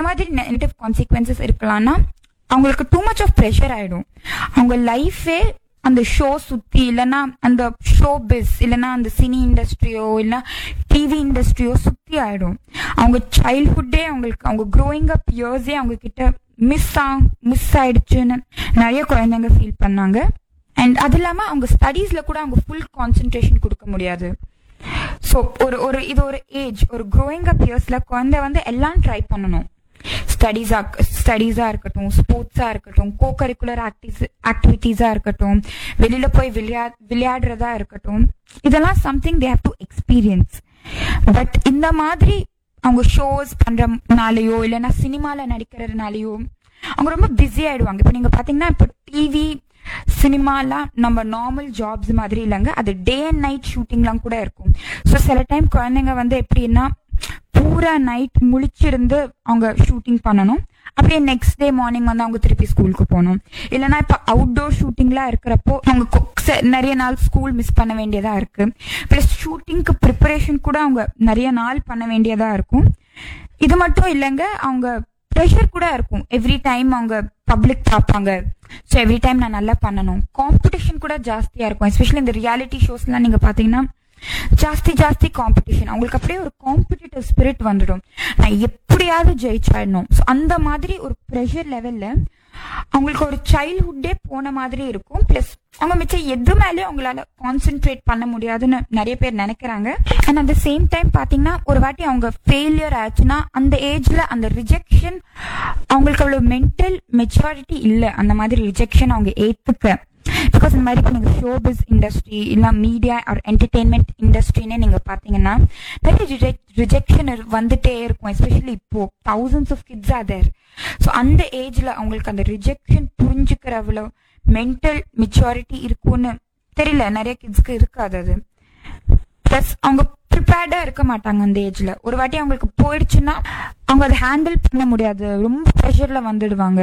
மாதிரி negative consequences இருக்கலாம்னா அவங்களுக்கு too much of pressure ஆயிடும் அவங்க லைஃபே அந்த ஷோ சுத்தி இல்லைன்னா அந்த ஷோ பிஸ் இல்லைன்னா அந்த சினி இண்டஸ்ட்ரியோ இல்லைன்னா டிவி இண்டஸ்ட்ரியோ சுத்தி ஆயிடும் அவங்க சைல்ட்ஹுட்டே அவங்களுக்கு அவங்க க்ரோயிங் அப் இயர்ஸே அவங்க கிட்ட மிஸ் ஆ மிஸ் ஆயிடுச்சுன்னு நிறைய குழந்தைங்க ஃபீல் பண்ணாங்க அண்ட் அது இல்லாமல் அவங்க ஸ்டடீஸில் கூட அவங்க ஃபுல் கான்சென்ட்ரேஷன் கொடுக்க முடியாது ஸோ ஒரு ஒரு இது ஒரு ஏஜ் ஒரு க்ரோயிங் அப் இயர்ஸில் குழந்தை வந்து எல்லாம் ட்ரை பண்ணணும் ஸ்டடீஸா ஸ்டடீஸாக இருக்கட்டும் ஸ்போர்ட்ஸாக இருக்கட்டும் கோ கரிக்குலர் ஆக்டிஸ் ஆக்டிவிட்டீஸாக இருக்கட்டும் வெளியில் போய் விளையா விளையாடுறதா இருக்கட்டும் இதெல்லாம் something they have to experience but இந்த மாதிரி அவங்க ஷோஸ் பண்றதுனாலயோ இல்லைன்னா சினிமாவில் நடிக்கிறதுனாலயோ அவங்க ரொம்ப பிஸி ஆயிடுவாங்க இப்போ நீங்கள் பார்த்தீங்கன்னா இப்போ டிவி சினிமாலாம் நம்ம நார்மல் ஜாப்ஸ் மாதிரி இல்லைங்க அது டே அண்ட் நைட் ஷூட்டிங்லாம் கூட இருக்கும் ஸோ சில டைம் குழந்தைங்க வந்து எப்படின்னா பூரா நைட் முழிச்சிருந்து அவங்க ஷூட்டிங் பண்ணணும் அப்படியே நெக்ஸ்ட் டே மார்னிங் வந்து அவங்க திருப்பி ஸ்கூலுக்கு போகணும் இல்லைன்னா இப்போ அவுட்டோர் ஷூட்டிங்லாம் இருக்கிறப்போ அவங்க கொ- ச- நிறைய நாள் ஸ்கூல் மிஸ் பண்ண வேண்டியதா இருக்கு ப்ளஸ் ஷூட்டிங்க்கு ப்ரிப்பரேஷன் கூட அவங்க நிறைய நாள் பண்ண வேண்டியதா இருக்கும் இது மட்டும் இல்லைங்க அவங்க ப்ரெஷர் கூட இருக்கும் எவ்ரி டைம் அவங்க பப்ளிக் பார்ப்பாங்க ஸோ எவ்ரி டைம் நான் நல்லா பண்ணணும் காம்படிஷன் கூட ஜாஸ்தியாக இருக்கும் எஸ்பெஷலி இந்த ரியாலிட்டி ஷோஸ்லாம் நீங்கள் பார்த்தீங்கன்னா ஜாஸ்தி ஜாஸ்தி காம்படிஷன் அவங்களுக்கு அப்படியே ஒரு காம்படிட்டிவ் ஸ்பிரிட் வந்துடும் நான் எப்படியாவது ஜெயிச்சாடணும் ஸோ அந்த மாதிரி ஒரு ப்ரெஷர் லெவலில் அவங்களுக்கு ஒரு சைல்ட்ஹுட்டே போன மாதிரி இருக்கும் ப்ளஸ் அவங்க மிச்சம் எது மேலேயும் அவங்களால கான்சென்ட்ரேட் பண்ண முடியாதுன்னு நிறைய பேர் நினைக்கிறாங்க and at the same time பார்த்தீங்கன்னா ஒரு வாட்டி அவங்க ஃபெயிலியர் ஆச்சுன்னா அந்த ஏஜ்ல அந்த ரிஜெக்ஷன் அவங்களுக்கு அவ்வளோ மென்டல் மெச்சூரிட்டி இல்லை அந்த மாதிரி ரிஜெக்ஷன் அவங்க ஏற்றுக்க பிகாஸ் இந்த மாதிரி இப்போ நீங்கள் ஷோபிஸ் இண்டஸ்ட்ரி இல்லை மீடியா ஆர் என்டர்டெயின்மெண்ட் இண்டஸ்ட்ரின்னு நீங்கள் பார்த்தீங்கன்னா நிறைய ரிஜெக்ஷன் வந்துட்டே இருக்கும் எஸ்பெஷலி இப்போ thousands of kids are there so அந்த ஏஜ்ல அவங்களுக்கு அந்த ரிஜெக்ஷன் புரிஞ்சுக்கிற அவ்வளோ மென்டல் மெச்சூரிட்டி இருக்கும்னு தெரியல நிறைய கிட்ஸ்க்கு இருக்காது அது ப்ளஸ் அவங்க ப்ரிப்பேர்டா இருக்க மாட்டாங்க அந்த ஏஜ்ல ஒரு வாட்டி அவங்களுக்கு போயிடுச்சுன்னா அவங்க அதை ஹேண்டில் பண்ண முடியாது ரொம்ப ப்ரெஷர்ல வந்துடுவாங்க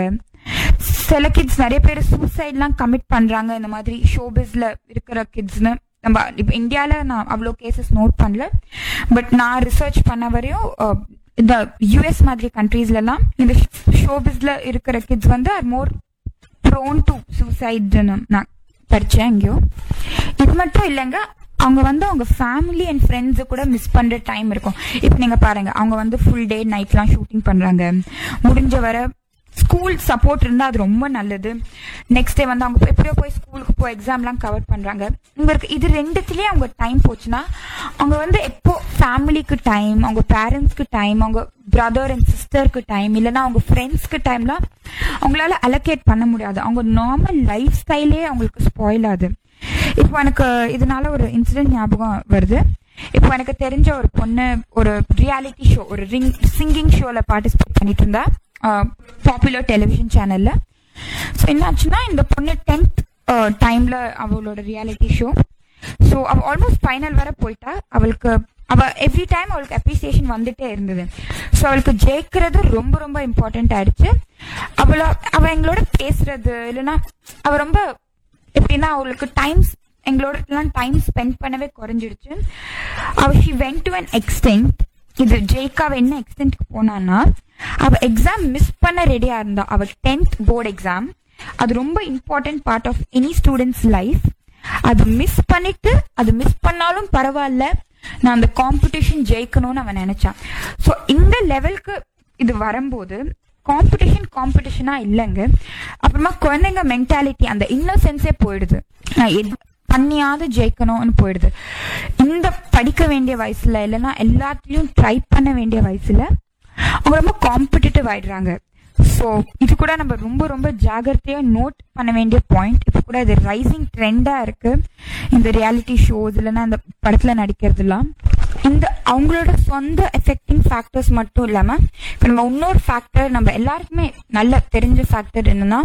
சில கிட்ஸ் நிறைய பேர் சூசைட்லாம் கமிட் பண்றாங்க இந்த மாதிரி ஷோபிஸ்ல இருக்கிற கிட்ஸ்னு நம்ம இப்போ இந்தியாவில் நான் அவ்வளோ கேசஸ் நோட் பண்ணல பட் நான் ரிசர்ச் பண்ண வரையும் அஹ், இந்த யூஎஸ் மாதிரி கண்ட்ரீஸ்லலாம் இந்த ஷோபிஸ்ல இருக்கிற கிட்ஸ் வந்து ஆர் மோர் ப்ரோன் டு சூசைட்னு நான் படித்தேன் எங்கேயோ இது மட்டும் இல்லைங்க அவங்க வந்து அவங்க ஃபேமிலி அண்ட் ஃப்ரெண்ட்ஸு கூட மிஸ் பண்ணுற டைம் இருக்கும் இப்போ நீங்கள் பாருங்க அவங்க வந்து ஃபுல் டே நைட்லாம் ஷூட்டிங் பண்ணுறாங்க முடிஞ்ச வர ஸ்கூல் சப்போர்ட் இருந்தால் அது ரொம்ப நல்லது நெக்ஸ்ட் டே வந்து அவங்க போய் எப்படியோ போய் ஸ்கூலுக்கு போய் எக்ஸாம்லாம் கவர் பண்ணுறாங்க உங்களுக்கு இது ரெண்டுத்துலேயே அவங்க டைம் போச்சுன்னா அவங்க வந்து எப்போ ஃபேமிலிக்கு டைம் அவங்க பேரண்ட்ஸ்க்கு டைம் அவங்க பிரதர் அண்ட் சிஸ்டருக்கு டைம் இல்லைன்னா அவங்க ஃப்ரெண்ட்ஸ்க்கு டைம்லாம் அவங்களால அலோகேட் பண்ண முடியாது அவங்க நார்மல் லைஃப் ஸ்டைலே அவங்களுக்கு ஸ்பாயில் ஆகுது இப்போ எனக்கு இதனால ஒரு இன்சிடென்ட் ஞாபகம் வருது இப்போ எனக்கு தெரிஞ்ச ஒரு பொண்ணு ஒரு ரியாலிட்டி ஷோ ஒரு ரிங் சிங்கிங் ஷோவில் பார்ட்டிசிபேட் பண்ணிட்டு இருந்தா பாப்புலர் டெலிவிஷன் சேனல்ல ஸோ என்னாச்சுன்னா இந்த பொண்ணு டென்த் டைம்ல அவளோட ரியாலிட்டி ஷோ ஸோ அவ ஆல்மோஸ்ட் ஃபைனல் வர போயிட்டா அவளுக்கு அவ எவ்ரி டைம் அவளுக்கு அப்ரிசியேஷன் வந்துட்டே இருந்தது ஸோ அவளுக்கு ஜெயிக்கிறது ரொம்ப ரொம்ப இம்பார்ட்டன்ட் ஆயிடுச்சு அவள அவ எங்களோட பேசுறது இல்லைன்னா அவ ரொம்ப எப்படின்னா அவளுக்கு டைம் எங்களோட டைம் ஸ்பெண்ட் பண்ணவே குறைஞ்சிடுச்சு அவ she went to an extent இது ஜெயிக்காவ என்ன எக்ஸ்டென்ட்க்கு போனான்னா அவ எக்ஸாம் மிஸ் பண்ண ரெடியா இருந்தா அவ டென்த் போர்டு எக்ஸாம் அது ரொம்ப important part of any students life அது மிஸ் பண்ணிட்டு அது மிஸ் பண்ணாலும் பரவாயில்ல நான் அந்த காம்படிஷன் ஜெயிக்கணும்னு அவன் நினைச்சான் ஸோ இந்த லெவலுக்கு இது வரும்போது காம்படிஷன் காம்படிஷனா இல்லைங்க அப்புறமா குழந்தைங்க மென்டாலிட்டி அந்த இன்னசென்ஸே போயிடுது நான் எது பண்ணியாவது ஜெயிக்கணும்னு போயிடுது இந்த படிக்க வேண்டிய வயசுல இல்லைன்னா எல்லாத்துலயும் ட்ரை பண்ண வேண்டிய வயசுல அவங்க ரொம்ப காம்படிட்டிவ் ஆயிடுறாங்க ஸோ இது கூட நம்ம ரொம்ப ரொம்ப ஜாகிரதையா நோட் பண்ண வேண்டிய பாயிண்ட் இப்போ கூட இது ரைசிங் ட்ரெண்டா இருக்கு இந்த ரியாலிட்டி ஷோஸ் இல்லைன்னா இந்த படத்துல நடிக்கிறதுலாம் இந்த அவங்களோட சொந்த எஃபெக்டிங் ஃபேக்டர்ஸ் மட்டும் இல்லாம இப்போ நம்ம இன்னொரு ஃபேக்டர் நம்ம எல்லாருக்குமே நல்ல தெரிஞ்ச ஃபேக்டர் என்னன்னா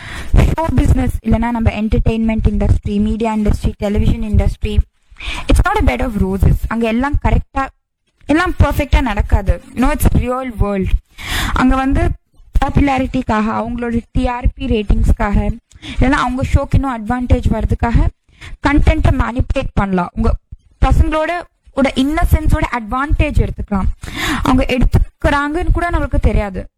ஷோ பிஸ்னஸ் இல்லைன்னா நம்ம entertainment industry media industry television industry it's not a bed of roses அங்கே எல்லாம் கரெக்டாக எல்லாம் பர்ஃபெக்டாக நடக்காது நோ இட்ஸ் ரியல் வேர்ல்ட் அங்கே வந்து பாப்புலாரிட்டிக்காக அவங்களோட டிஆர்பி ரேட்டிங்ஸ்க்காக இல்லைன்னா அவங்க ஷோக்கு இன்னும் அட்வான்டேஜ் வர்றதுக்காக கண்டென்ட்டை மேனிப்புலேட் பண்ணலாம் உங்க பசங்களோட ஓட இன்னசென்ஸோட அட்வான்டேஜ் எடுத்துக்கலாம் அவங்க எடுத்துக்கிறாங்கன்னு கூட நம்மளுக்கு தெரியாது